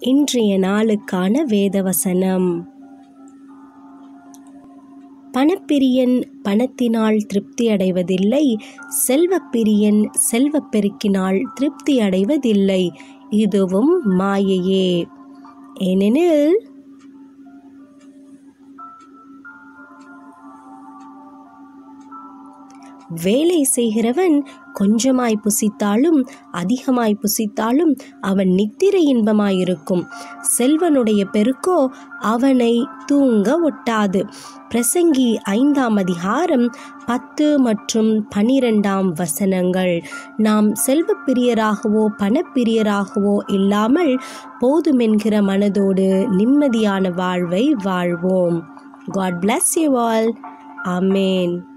இன்றைய நாளுக்கான வேதவசனம் பணப்பிரியன் பணத்தினால் திருப்தி அடைவதில்லை செல்வப்பிரியன் செல்வப்பெருக்கினால் திருப்தி அடைவதில்லை இதுவும் மாயையே ஏனெனில் வேலை செய்கிறவன் கொஞ்சமாய் புசித்தாலும் அதிகமாய் புசித்தாலும் அவன் நித்திரை இன்பமாயிருக்கும் செல்வனுடைய பெருக்கோ அவனை தூங்க ஒட்டாது பிரசங்கி ஐந்தாம் அதிகாரம் பத்து மற்றும் பனிரெண்டாம் வசனங்கள் நாம் செல்வப்பிரியராகவோ பணப்பிரியராகவோ இல்லாமல் போதுமென்கிற மனதோடு நிம்மதியான வாழ்வை வாழ்வோம் God bless you all amen